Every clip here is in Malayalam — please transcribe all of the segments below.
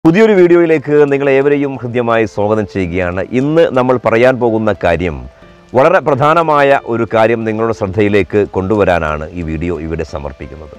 പുതിയൊരു വീഡിയോയിലേക്ക് നിങ്ങളെ ഏവരെയും ഹൃദ്യമായി സ്വാഗതം ചെയ്യുകയാണ് ഇന്ന് നമ്മൾ പറയാൻ പോകുന്ന കാര്യം വളരെ പ്രധാനമായ ഒരു കാര്യം നിങ്ങളുടെ ശ്രദ്ധയിലേക്ക് കൊണ്ടുവരാനാണ് ഈ വീഡിയോ ഇവിടെ സമർപ്പിക്കുന്നത്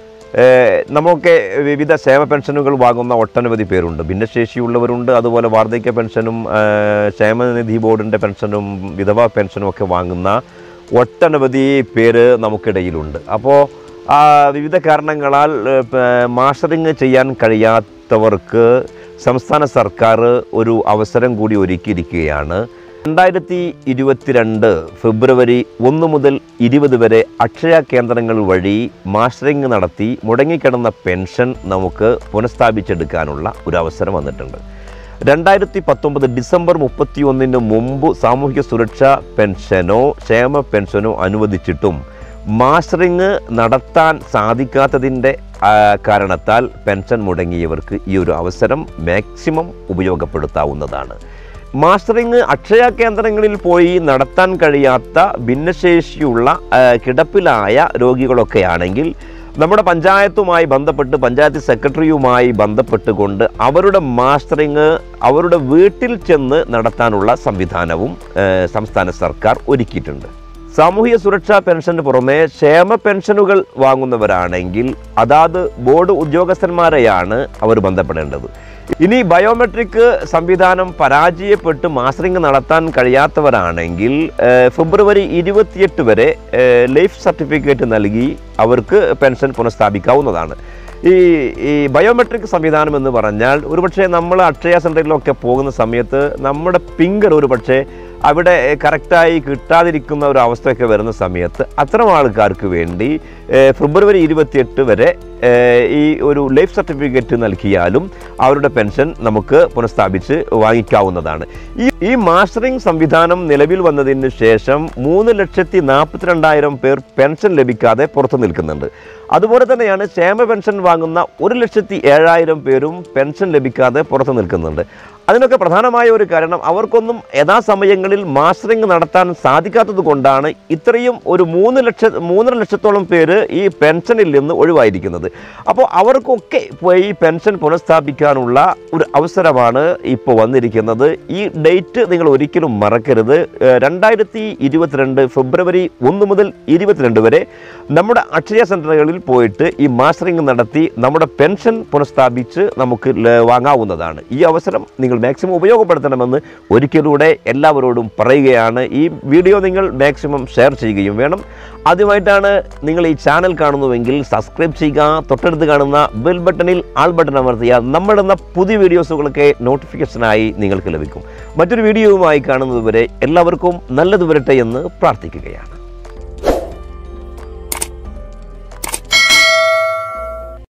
ഏഹ് നമുക്ക് വിവിധ ക്ഷേമ പെൻഷനുകൾ വാങ്ങുന്ന ഒട്ടനവധി പേരുണ്ട് ഭിന്നശേഷിയുള്ളവരുണ്ട് അതുപോലെ വാർദ്ധക്യ പെൻഷനും ഏഹ് ക്ഷേമനിധി ബോർഡിൻ്റെ പെൻഷനും വിധവാ പെൻഷനും ഒക്കെ വാങ്ങുന്ന ഒട്ടനവധി പേര് നമുക്കിടയിലുണ്ട് അപ്പോൾ ആ വിവിധ കാരണങ്ങളാൽ ഏഹ്, പ- മാസ്റ്ററിങ് ചെയ്യാൻ കഴിയാത്തവർക്ക് സംസ്ഥാന സർക്കാർ ഒരു അവസരം കൂടി ഒരുക്കിയിരിക്കുകയാണ് രണ്ടായിരത്തി ഇരുപത്തിരണ്ട് ഫെബ്രുവരി ഒന്ന് മുതൽ ഇരുപത് വരെ അക്ഷയ കേന്ദ്രങ്ങൾ വഴി മാസ്റ്ററിങ് നടത്തി മുടങ്ങിക്കിടന്ന പെൻഷൻ നമുക്ക് പുനഃസ്ഥാപിച്ചെടുക്കാനുള്ള ഒരു അവസരം വന്നിട്ടുണ്ട് രണ്ടായിരത്തി പത്തൊമ്പത് ഡിസംബർ മുപ്പത്തി ഒന്നിന് മുമ്പ് സാമൂഹിക സുരക്ഷാ പെൻഷനോ ക്ഷേമ പെൻഷനോ അനുവദിച്ചിട്ടും മാസ്റ്ററിങ് നടത്താൻ സാധിക്കാത്തതിൻ്റെ ആ, കാരണത്താൽ പെൻഷൻ മുടങ്ങിയവർക്ക് ഈ ഒരു അവസരം മാക്സിമം ഉപയോഗപ്പെടുത്താവുന്നതാണ് മാസ്റ്ററിങ് അക്ഷയ കേന്ദ്രങ്ങളിൽ പോയി നടത്താൻ കഴിയാത്ത ഭിന്നശേഷിയുള്ള ആ, കിടപ്പിലായ രോഗികളൊക്കെ ആണെങ്കിൽ നമ്മുടെ പഞ്ചായത്തുമായി ബന്ധപ്പെട്ട് പഞ്ചായത്ത് സെക്രട്ടറിയുമായി ബന്ധപ്പെട്ടുകൊണ്ട് അവരുടെ മാസ്റ്ററിങ് അവരുടെ വീട്ടിൽ ചെന്ന് നടത്താനുള്ള സംവിധാനവും ആ, സംസ്ഥാന സർക്കാർ ഒരുക്കിയിട്ടുണ്ട് സാമൂഹിക സുരക്ഷാ പെൻഷന് പുറമെ ക്ഷേമ പെൻഷനുകൾ വാങ്ങുന്നവരാണെങ്കിൽ അതാത് ബോർഡ് ഉദ്യോഗസ്ഥന്മാരെയാണ് അവർ ബന്ധപ്പെടേണ്ടത് ഇനി ബയോമെട്രിക് സംവിധാനം പരാജയപ്പെട്ട് മാസ്റ്ററിംഗ് നടത്താൻ കഴിയാത്തവരാണെങ്കിൽ ഏഹ്, ഫെബ്രുവരി ഇരുപത്തിയെട്ട് വരെ ഏഹ്, ലൈഫ് സർട്ടിഫിക്കറ്റ് നൽകി അവർക്ക് പെൻഷൻ പുനഃസ്ഥാപിക്കാവുന്നതാണ് ഈ ഈ ബയോമെട്രിക് സംവിധാനം എന്ന് പറഞ്ഞാൽ ഒരുപക്ഷെ നമ്മൾ അക്ഷയ സെൻറ്ററിലൊക്കെ പോകുന്ന സമയത്ത് നമ്മുടെ ഫിംഗർ ഒരുപക്ഷെ അവിടെ കറക്റ്റായി കിട്ടാതിരിക്കുന്ന ഒരു അവസ്ഥയൊക്കെ വരുന്ന സമയത്ത് അത്തരം ആൾക്കാർക്ക് വേണ്ടി ഏഹ്, ഫെബ്രുവരി ഇരുപത്തിയെട്ട് വരെ ഏഹ്, ഈ ഒരു ലൈഫ് സർട്ടിഫിക്കറ്റ് നൽകിയാലും അവരുടെ പെൻഷൻ നമുക്ക് പുനഃസ്ഥാപിച്ച് വാങ്ങിക്കാവുന്നതാണ് ഈ ഈ മാസ്റ്ററിംഗ് സംവിധാനം നിലവിൽ വന്നതിന് ശേഷം മൂന്ന് ലക്ഷത്തി നാൽപ്പത്തിരണ്ടായിരം പേർ പെൻഷൻ ലഭിക്കാതെ പുറത്തു നിൽക്കുന്നുണ്ട് അതുപോലെ തന്നെയാണ് ക്ഷേമ പെൻഷൻ വാങ്ങുന്ന ഒരു ലക്ഷത്തി ഏഴായിരം പേരും പെൻഷൻ ലഭിക്കാതെ പുറത്തു നിൽക്കുന്നുണ്ട് അതിനൊക്കെ പ്രധാനമായ ഒരു കാരണം അവർക്കൊന്നും യഥാസമയങ്ങളിൽ മാസ്റ്ററിംഗ് നടത്താൻ സാധിക്കാത്തത് കൊണ്ടാണ് ഇത്രയും ഒരു മൂന്ന് ലക്ഷ മൂന്നര ലക്ഷത്തോളം പേര് ഈ പെൻഷനിൽ നിന്ന് ഒഴിവായിരിക്കുന്നത് അപ്പോൾ അവർക്കൊക്കെ പോയി ഈ പെൻഷൻ പുനഃസ്ഥാപിക്കാനുള്ള ഒരു അവസരമാണ് ഇപ്പോൾ വന്നിരിക്കുന്നത് ഈ ഡേറ്റ് നിങ്ങൾ ഒരിക്കലും മറക്കരുത് ഏഹ് രണ്ടായിരത്തി ഇരുപത്തിരണ്ട് ഫെബ്രുവരി ഒന്ന് മുതൽ ഇരുപത്തിരണ്ട് വരെ നമ്മുടെ അക്ഷയ സെൻറ്ററുകളിൽ പോയിട്ട് ഈ മാസ്റ്ററിംഗ് നടത്തി നമ്മുടെ പെൻഷൻ പുനഃസ്ഥാപിച്ച് നമുക്ക് ല- വാങ്ങാവുന്നതാണ് ഈ അവസരം നിങ്ങൾ മാക്സിമം ഉപയോഗപ്പെടുത്തണമെന്ന് ഒരിക്കലൂടെ എല്ലാവരോടും പറയുകയാണ് ഈ വീഡിയോ നിങ്ങൾ മാക്സിമം ഷെയർ ചെയ്യുകയും വേണം ആദ്യമായിട്ടാണ് നിങ്ങൾ ഈ ചാനൽ കാണുന്നുവെങ്കിൽ സബ്സ്ക്രൈബ് ചെയ്യുക തൊട്ടടുത്ത് കാണുന്ന ബെൽ ബട്ടണിൽ ആൾ ബട്ടൺ അമർത്തിയ നമ്മളിടുന്ന പുതിയ വീഡിയോസുകളൊക്കെ നോട്ടിഫിക്കേഷനായി നിങ്ങൾക്ക് ലഭിക്കും മറ്റൊരു വീഡിയോയുമായി കാണുന്നതുവരെ എല്ലാവർക്കും നല്ലത് വരട്ടെ എന്ന് പ്രാർത്ഥിക്കുകയാണ്